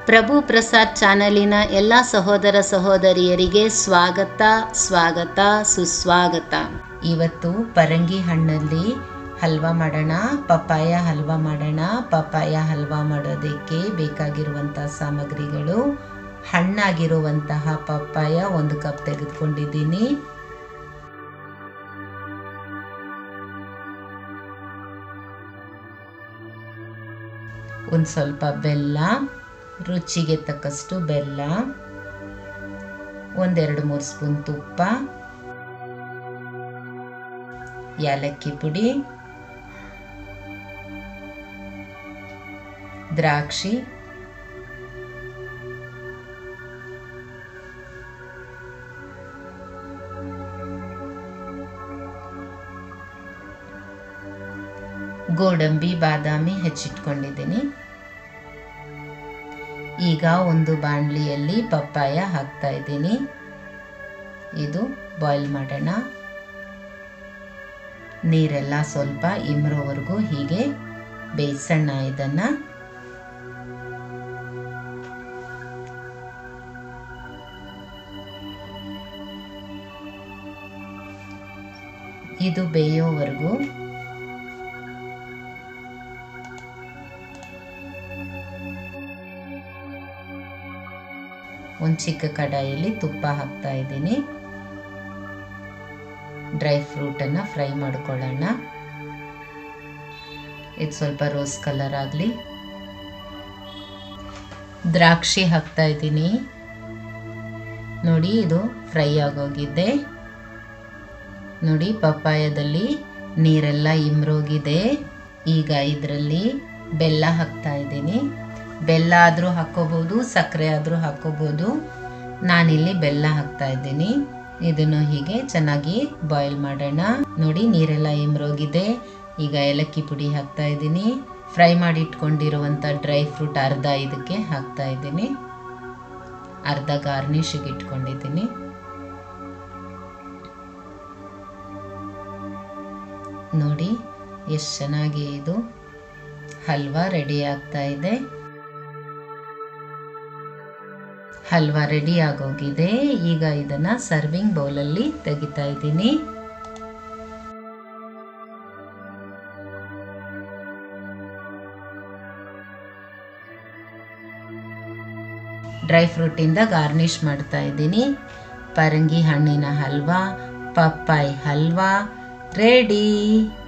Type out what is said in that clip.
ಪ್ರಭು ಪ್ರಸಾದ್ ಚಾನಲಿನ ಎಲ್ಲ ಸಹೋದರ ಸಹೋದರಿಯರಿಗೆ ಸ್ವಾಗತ ಸ್ವಾಗತ ಸುಸ್ವಾಗತ ಇವತ್ತು ಪರಂಗಿ ಹಣ್ಣಲ್ಲಿ ಹಲ್ವಾ ಮಾಡೋಣ ಪಪ್ಪಾಯ ಹಲ್ವಾ ಮಾಡೋಣ ಪಪ್ಪಾಯ ಹಲ್ವಾ ಮಾಡೋದಕ್ಕೆ ಬೇಕಾಗಿರುವಂಥ ಸಾಮಗ್ರಿಗಳು ಹಣ್ಣಾಗಿರುವಂತಹ ಪಪ್ಪಾಯ ಒಂದು ಕಪ್ ತೆಗೆದುಕೊಂಡಿದ್ದೀನಿ ಒಂದು ಸ್ವಲ್ಪ ಬೆಲ್ಲ ರುಚಿಗೆ ತಕ್ಕಷ್ಟು ಬೆಲ್ಲ ಒಂದೆರಡು ಮೂರು ಸ್ಪೂನ್ ತುಪ್ಪ ಯಾಲಕ್ಕಿ ಪುಡಿ ದ್ರಾಕ್ಷಿ ಗೋಡಂಬಿ ಬಾದಾಮಿ ಹೆಚ್ಚಿಟ್ಕೊಂಡಿದ್ದೀನಿ ಈಗ ಒಂದು ಬಾಣಲಿಯಲ್ಲಿ ಪಪ್ಪಾಯ ಹಾಕ್ತಾ ಇದ್ದೀನಿ ಇದು ಬಾಯ್ಲ್ ಮಾಡೋಣ ನೀರೆಲ್ಲ ಸ್ವಲ್ಪ ಇಮ್ರೋವರೆಗೂ ಹೀಗೆ ಬೇಯಿಸೋಣ ಇದನ್ನು ಇದು ಬೇಯೋವರೆಗೂ ಒಂದು ಚಿಕ್ಕ ಕಡಾಯಲ್ಲಿ ತುಪ್ಪ ಹಾಕ್ತಾ ಇದ್ದೀನಿ ಡ್ರೈ ಫ್ರೂಟನ್ನು ಫ್ರೈ ಮಾಡ್ಕೊಳ್ಳೋಣ ಇದು ಸ್ವಲ್ಪ ರೋಸ್ ಕಲರ್ ಆಗಲಿ ದ್ರಾಕ್ಷಿ ಹಾಕ್ತಾ ಇದ್ದೀನಿ ನೋಡಿ ಇದು ಫ್ರೈ ಆಗೋಗಿದೆ ನೋಡಿ ಪಪ್ಪಾಯದಲ್ಲಿ ನೀರೆಲ್ಲ ಇಮ್ರೋಗಿದೆ ಈಗ ಇದರಲ್ಲಿ ಬೆಲ್ಲ ಹಾಕ್ತಾ ಇದ್ದೀನಿ ಬೆಲ್ಲ ಆದರೂ ಹಾಕೋಬೋದು ಸಕ್ಕರೆ ಆದರೂ ಹಾಕೋಬೋದು ನಾನಿಲ್ಲಿ ಬೆಲ್ಲ ಹಾಕ್ತಾ ಇದ್ದೀನಿ ಇದನ್ನು ಹೀಗೆ ಚೆನ್ನಾಗಿ ಬಾಯ್ಲ್ ಮಾಡೋಣ ನೋಡಿ ನೀರೆಲ್ಲ ಇಮ್ರೋಗಿದೆ ಈಗ ಏಲಕ್ಕಿ ಪುಡಿ ಹಾಕ್ತಾ ಇದ್ದೀನಿ ಫ್ರೈ ಮಾಡಿ ಇಟ್ಕೊಂಡಿರುವಂಥ ಡ್ರೈ ಫ್ರೂಟ್ ಅರ್ಧ ಇದಕ್ಕೆ ಹಾಕ್ತಾ ಇದ್ದೀನಿ ಅರ್ಧ ಗಾರ್ನಿಷಿಗೆ ಇಟ್ಕೊಂಡಿದ್ದೀನಿ ನೋಡಿ ಎಷ್ಟು ಚೆನ್ನಾಗಿ ಇದು ಹಲ್ವಾ ರೆಡಿ ಆಗ್ತಾ ಇದೆ ಹಲ್ವಾ ರೆಡಿ ಆಗೋಗಿದೆ ಈಗ ಇದನ್ನ ಸರ್ವಿಂಗ್ ಬೌಲಲ್ಲಿ ತೆಗಿತಾ ಇದ್ದೀನಿ ಡ್ರೈ ಫ್ರೂಟಿಂದ ಗಾರ್ನಿಷ್ ಮಾಡ್ತಾ ಇದ್ದೀನಿ ಪರಂಗಿ ಹಣ್ಣಿನ ಹಲ್ವಾ ಪಪ್ಪಾಯಿ ಹಲ್ವಾ ರೆಡಿ